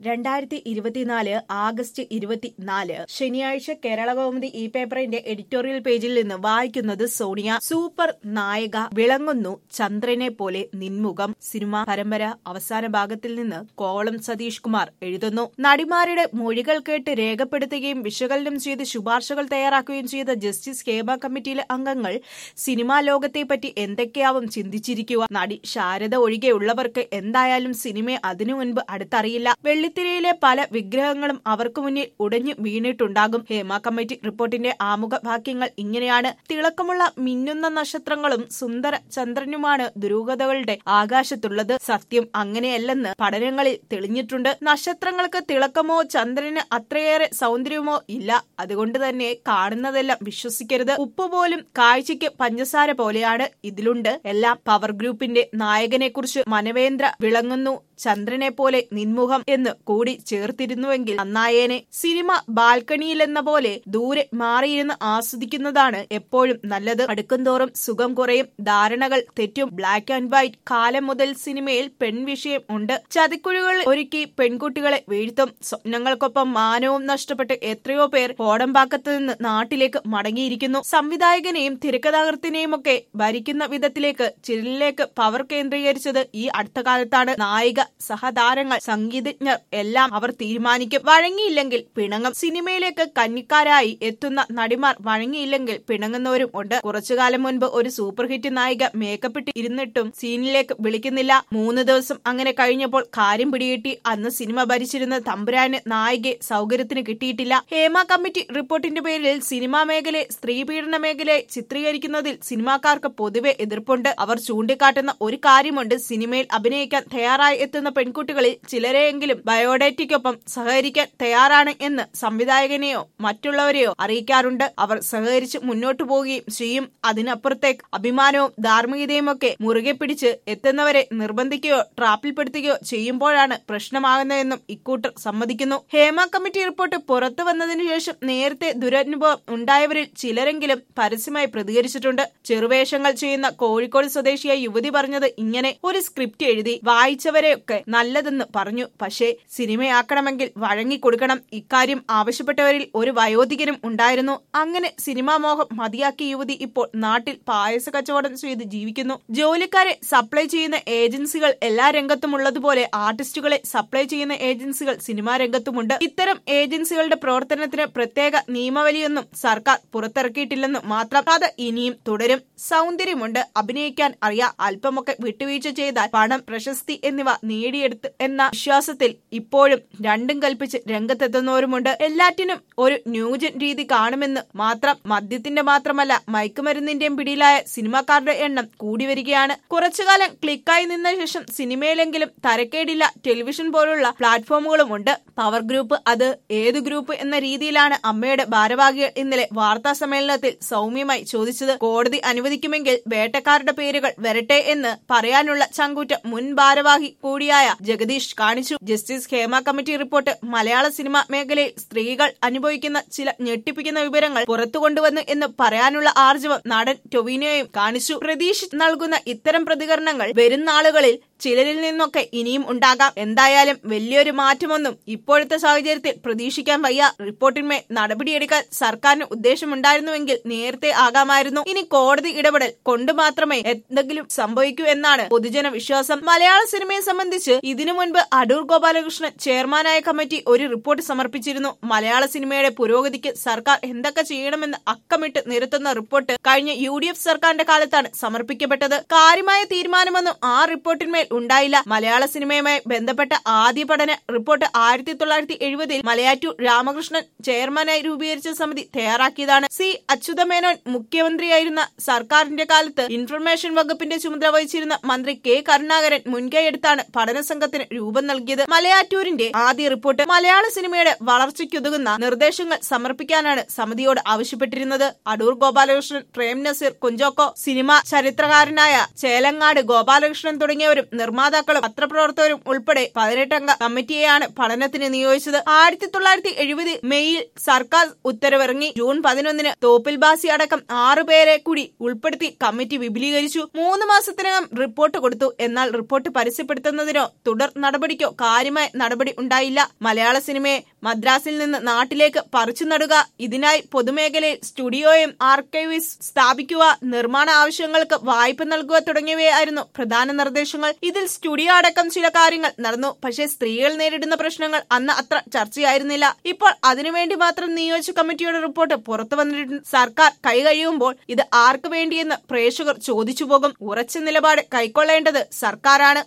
രണ്ടായിരത്തി ഇരുപത്തിനാല് ആഗസ്റ്റ് ഇരുപത്തിനാല് ശനിയാഴ്ച കേരളകൗമുദി ഈ പേപ്പറിന്റെ എഡിറ്റോറിയൽ പേജിൽ നിന്ന് വായിക്കുന്നത് സോണിയ സൂപ്പർ നായിക വിളങ്ങുന്നു ചന്ദ്രനെ പോലെ നിൻമുഖം സിനിമ പരമ്പര അവസാന ഭാഗത്തിൽ നിന്ന് കോളം സതീഷ് കുമാർ എഴുതുന്നു നടിമാരുടെ മൊഴികൾ കേട്ട് രേഖപ്പെടുത്തുകയും വിശകലനം ചെയ്ത് ശുപാർശകൾ തയ്യാറാക്കുകയും ചെയ്ത ജസ്റ്റിസ് ഹേമ കമ്മിറ്റിയിലെ അംഗങ്ങൾ സിനിമാ ലോകത്തെപ്പറ്റി എന്തൊക്കെയാവും ചിന്തിച്ചിരിക്കുക നടി ശാരദ ഒഴികെയുള്ളവർക്ക് എന്തായാലും സിനിമയെ അതിനു മുൻപ് അടുത്തറിയില്ല വെള്ളിത്തിരയിലെ പല വിഗ്രഹങ്ങളും അവർക്ക് മുന്നിൽ ഉടഞ്ഞു വീണിട്ടുണ്ടാകും ഹേമ കമ്മിറ്റി റിപ്പോർട്ടിന്റെ ആമുഖ വാക്യങ്ങൾ ഇങ്ങനെയാണ് തിളക്കമുള്ള മിന്നുന്ന നക്ഷത്രങ്ങളും സുന്ദര ചന്ദ്രനുമാണ് ദുരൂഹതകളുടെ ആകാശത്തുള്ളത് സത്യം അങ്ങനെയല്ലെന്ന് പഠനങ്ങളിൽ തെളിഞ്ഞിട്ടുണ്ട് നക്ഷത്രങ്ങൾക്ക് തിളക്കമോ ചന്ദ്രന് അത്രയേറെ സൗന്ദര്യമോ ഇല്ല അതുകൊണ്ട് തന്നെ കാണുന്നതെല്ലാം വിശ്വസിക്കരുത് ഉപ്പ് പോലും കാഴ്ചയ്ക്ക് പഞ്ചസാര പോലെയാണ് ഇതിലുണ്ട് എല്ലാം പവർ ഗ്രൂപ്പിന്റെ നായകനെ കുറിച്ച് മനവേന്ദ്ര വിളങ്ങുന്നു ചന്ദ്രനെ പോലെ നിൻമുഖം എന്ന് കൂടി ചേർത്തിരുന്നുവെങ്കിൽ നന്നായേനെ സിനിമ ബാൽക്കണിയിലെന്ന പോലെ ദൂരെ മാറിയിരുന്ന് ആസ്വദിക്കുന്നതാണ് എപ്പോഴും നല്ലത് അടുക്കുംതോറും സുഖം കുറയും ധാരണകൾ തെറ്റും ബ്ലാക്ക് ആൻഡ് വൈറ്റ് കാലം മുതൽ സിനിമയിൽ പെൺവിഷയം ഉണ്ട് ചതിക്കുഴികൾ ഒരുക്കി പെൺകുട്ടികളെ വീഴ്ത്തും സ്വപ്നങ്ങൾക്കൊപ്പം മാനവും നഷ്ടപ്പെട്ട് എത്രയോ പേർ കോടമ്പാക്കത്ത് നിന്ന് നാട്ടിലേക്ക് മടങ്ങിയിരിക്കുന്നു സംവിധായകനെയും തിരക്കഥാകൃത്തിനെയും ഒക്കെ ഭരിക്കുന്ന വിധത്തിലേക്ക് ചിരലിലേക്ക് പവർ കേന്ദ്രീകരിച്ചത് ഈ അടുത്ത കാലത്താണ് നായിക സഹതാരങ്ങൾ സംഗീതജ്ഞർ എല്ലാം അവർ തീരുമാനിക്കും വഴങ്ങിയില്ലെങ്കിൽ പിണങ്ങും സിനിമയിലേക്ക് കന്നിക്കാരായി എത്തുന്ന നടിമാർ വഴങ്ങിയില്ലെങ്കിൽ പിണങ്ങുന്നവരും ഉണ്ട് കുറച്ചുകാലം മുൻപ് ഒരു സൂപ്പർ ഹിറ്റ് നായിക മേക്കപ്പിട്ട് ഇരുന്നിട്ടും സീനിലേക്ക് വിളിക്കുന്നില്ല മൂന്ന് ദിവസം അങ്ങനെ കഴിഞ്ഞപ്പോൾ കാര്യം പിടികിട്ടി അന്ന് സിനിമ ഭരിച്ചിരുന്ന തമ്പുരാന് നായികയെ സൗകര്യത്തിന് കിട്ടിയിട്ടില്ല ഹേമ കമ്മിറ്റി റിപ്പോർട്ടിന്റെ പേരിൽ സിനിമാ മേഖലയെ സ്ത്രീ പീഡന മേഖലയെ ചിത്രീകരിക്കുന്നതിൽ സിനിമാക്കാർക്ക് പൊതുവെ എതിർപ്പുണ്ട് അവർ ചൂണ്ടിക്കാട്ടുന്ന ഒരു കാര്യമുണ്ട് സിനിമയിൽ അഭിനയിക്കാൻ തയ്യാറായി എത്തുന്ന പെൺകുട്ടികളിൽ ചിലരെയെങ്കിലും ബയോഡേറ്റയ്ക്കൊപ്പം സഹകരിക്കാൻ തയ്യാറാണ് എന്ന് സംവിധായകനെയോ മറ്റുള്ളവരെയോ അറിയിക്കാറുണ്ട് അവർ സഹകരിച്ച് മുന്നോട്ടു പോവുകയും ചെയ്യും അതിനപ്പുറത്തേക്ക് അഭിമാനവും ധാർമ്മികതയും ഒക്കെ മുറുകെ പിടിച്ച് എത്തുന്നവരെ നിർബന്ധിക്കുകയോ ട്രാപ്പിൽപ്പെടുത്തുകയോ ചെയ്യുമ്പോഴാണ് പ്രശ്നമാകുന്നതെന്നും ഇക്കൂട്ടർ സമ്മതിക്കുന്നു ഹേമ കമ്മിറ്റി റിപ്പോർട്ട് പുറത്തു വന്നതിനു ശേഷം നേരത്തെ ദുരനുഭവം ഉണ്ടായവരിൽ ചിലരെങ്കിലും പരസ്യമായി പ്രതികരിച്ചിട്ടുണ്ട് ചെറുവേഷങ്ങൾ ചെയ്യുന്ന കോഴിക്കോട് സ്വദേശിയായ യുവതി പറഞ്ഞത് ഇങ്ങനെ ഒരു സ്ക്രിപ്റ്റ് എഴുതി വായിച്ചവരെയൊക്കെ നല്ലതെന്ന് പറഞ്ഞു പക്ഷേ സിനിമയാക്കണമെങ്കിൽ വഴങ്ങിക്കൊടുക്കണം ഇക്കാര്യം ആവശ്യപ്പെട്ടവരിൽ ഒരു വയോധികനും ഉണ്ടായിരുന്നു അങ്ങനെ സിനിമാ മോഹം മതിയാക്കിയ യുവതി ഇപ്പോൾ നാട്ടിൽ പായസ കച്ചവടം ചെയ്ത് ജീവിക്കുന്നു ജോലിക്കാരെ സപ്ലൈ ചെയ്യുന്ന ഏജൻസികൾ എല്ലാ രംഗത്തും ഉള്ളതുപോലെ ആർട്ടിസ്റ്റുകളെ സപ്ലൈ ചെയ്യുന്ന ഏജൻസികൾ സിനിമാ രംഗത്തുമുണ്ട് ഇത്തരം ഏജൻസികളുടെ പ്രവർത്തനത്തിന് പ്രത്യേക നിയമവലിയൊന്നും സർക്കാർ പുറത്തിറക്കിയിട്ടില്ലെന്ന് മാത്രം കഥ ഇനിയും തുടരും സൗന്ദര്യമുണ്ട് അഭിനയിക്കാൻ അറിയാം അല്പമൊക്കെ വിട്ടുവീഴ്ച ചെയ്താൽ പണം പ്രശസ്തി എന്നിവ നേടിയെടുത്ത് എന്ന വിശ്വാസത്തിൽ ഇപ്പോഴും രണ്ടും കൽപ്പിച്ച് രംഗത്തെത്തുന്നവരുമുണ്ട് എല്ലാറ്റിനും ഒരു ന്യൂജൻ രീതി കാണുമെന്ന് മാത്രം മദ്യത്തിന്റെ മാത്രമല്ല മയക്കുമരുന്നിന്റെയും പിടിയിലായ സിനിമാക്കാരുടെ എണ്ണം കൂടി വരികയാണ് കുറച്ചുകാലം ക്ലിക്കായി നിന്ന ശേഷം സിനിമയിലെങ്കിലും തരക്കേടില്ല ടെലിവിഷൻ പോലുള്ള പ്ലാറ്റ്ഫോമുകളും ഉണ്ട് പവർ ഗ്രൂപ്പ് അത് ഏത് ഗ്രൂപ്പ് എന്ന രീതിയിലാണ് അമ്മയുടെ ഭാരവാഹികൾ ഇന്നലെ വാർത്താ സമ്മേളനത്തിൽ സൗമ്യമായി ചോദിച്ചത് കോടതി അനുവദിക്കുമെങ്കിൽ വേട്ടക്കാരുടെ പേരുകൾ വരട്ടെ എന്ന് പറയാനുള്ള ചങ്കൂറ്റ മുൻ ഭാരവാഹി കൂടിയായ ജഗദീഷ് കാണിച്ചു Justice Hema Committee report Malayala cinema മേഖലയിൽ സ്ത്രീകൾ അനുഭവിക്കുന്ന ചില ഞെട്ടിപ്പിക്കുന്ന വിവരങ്ങൾ പുറത്തു കൊണ്ടുവന്നു എന്ന് പറയാനുള്ള ആർജവം നടൻ ടൊവിനോയും കാണിച്ചു പ്രതീക്ഷ നൽകുന്ന ഇത്തരം പ്രതികരണങ്ങൾ വരും നാളുകളിൽ ചിലരിൽ നിന്നൊക്കെ ഇനിയും ഉണ്ടാകാം എന്തായാലും വലിയൊരു മാറ്റമൊന്നും ഇപ്പോഴത്തെ സാഹചര്യത്തിൽ പ്രതീക്ഷിക്കാൻ വയ്യ റിപ്പോർട്ടിന്മേൽ നടപടിയെടുക്കാൻ സർക്കാരിന് ഉദ്ദേശമുണ്ടായിരുന്നുവെങ്കിൽ നേരത്തെ ആകാമായിരുന്നു ഇനി കോടതി ഇടപെടൽ കൊണ്ട് മാത്രമേ എന്തെങ്കിലും സംഭവിക്കൂ എന്നാണ് പൊതുജന വിശ്വാസം മലയാള സിനിമയെ സംബന്ധിച്ച് ഇതിനു മുൻപ് അടൂർ ഗോപാലകൃഷ്ണൻ ചെയർമാനായ കമ്മിറ്റി ഒരു റിപ്പോർട്ട് സമർപ്പിച്ചിരുന്നു മലയാള സിനിമയുടെ പുരോഗതിക്ക് സർക്കാർ എന്തൊക്കെ ചെയ്യണമെന്ന് അക്കമിട്ട് നിരത്തുന്ന റിപ്പോർട്ട് കഴിഞ്ഞ യു ഡി എഫ് സർക്കാരിന്റെ കാലത്താണ് സമർപ്പിക്കപ്പെട്ടത് കാര്യമായ തീരുമാനമൊന്നും ആ റിപ്പോർട്ടിന്മേൽ ഉണ്ടായില്ല മലയാള സിനിമയുമായി ബന്ധപ്പെട്ട ആദ്യ പഠന റിപ്പോർട്ട് ആയിരത്തി തൊള്ളായിരത്തി എഴുപതിൽ മലയാറ്റൂർ രാമകൃഷ്ണൻ ചെയർമാനായി രൂപീകരിച്ച സമിതി തയ്യാറാക്കിയതാണ് സി അച്യുതമേനോൻ മുഖ്യമന്ത്രിയായിരുന്ന സർക്കാരിന്റെ കാലത്ത് ഇൻഫർമേഷൻ വകുപ്പിന്റെ ചുമതല വഹിച്ചിരുന്ന മന്ത്രി കെ കരുണാകരൻ മുൻകൈയെടുത്താണ് പഠന സംഘത്തിന് രൂപം നൽകിയത് മലയാറ്റൂരിന്റെ ആദ്യ റിപ്പോർട്ട് മലയാള സിനിമയുടെ വളർച്ചയ്ക്കുതകുന്ന നിർദ്ദേശങ്ങൾ സമർപ്പിക്കാനാണ് സമിതിയോട് ആവശ്യപ്പെട്ടിരുന്നത് അടൂർ ഗോപാലകൃഷ്ണൻ പ്രേം നസീർ കുഞ്ചോക്കോ സിനിമ ചരിത്രകാരനായ ചേലങ്ങാട് ഗോപാലകൃഷ്ണൻ തുടങ്ങിയവരും നിർമ്മാതാക്കളും പത്രപ്രവർത്തകരും ഉൾപ്പെടെ പതിനെട്ടംഗ കമ്മിറ്റിയെയാണ് പഠനത്തിന് നിയോഗിച്ചത് ആയിരത്തി തൊള്ളായിരത്തി എഴുപത് മെയ്യിൽ സർക്കാർ ഉത്തരവിറങ്ങി ജൂൺ പതിനൊന്നിന് തോപ്പിൽ ബാസി അടക്കം ആറു പേരെ കൂടി ഉൾപ്പെടുത്തി കമ്മിറ്റി വിപുലീകരിച്ചു മൂന്ന് മാസത്തിനകം റിപ്പോർട്ട് കൊടുത്തു എന്നാൽ റിപ്പോർട്ട് പരസ്യപ്പെടുത്തുന്നതിനോ തുടർ നടപടിക്കോ കാര്യമായ നടപടി ഉണ്ടായില്ല മലയാള സിനിമയെ മദ്രാസിൽ നിന്ന് നാട്ടിലേക്ക് പറിച്ചു നടുക ഇതിനായി പൊതുമേഖലയിൽ സ്റ്റുഡിയോയും ആർക്കൈവിസ് സ്ഥാപിക്കുക നിർമ്മാണ ആവശ്യങ്ങൾക്ക് വായ്പ നൽകുക തുടങ്ങിയവയായിരുന്നു പ്രധാന നിർദ്ദേശങ്ങൾ ഇതിൽ സ്റ്റുഡിയോ അടക്കം ചില കാര്യങ്ങൾ നടന്നു പക്ഷേ സ്ത്രീകൾ നേരിടുന്ന പ്രശ്നങ്ങൾ അന്ന് അത്ര ചർച്ചയായിരുന്നില്ല ഇപ്പോൾ അതിനുവേണ്ടി മാത്രം നിയോജക കമ്മിറ്റിയുടെ റിപ്പോർട്ട് പുറത്തു വന്നിട്ടുണ്ട് സർക്കാർ കൈ കഴിയുമ്പോൾ ഇത് ആർക്ക് വേണ്ടിയെന്ന് പ്രേക്ഷകർ ചോദിച്ചു പോകും ഉറച്ച നിലപാട് കൈക്കൊള്ളേണ്ടത് സർക്കാരാണ്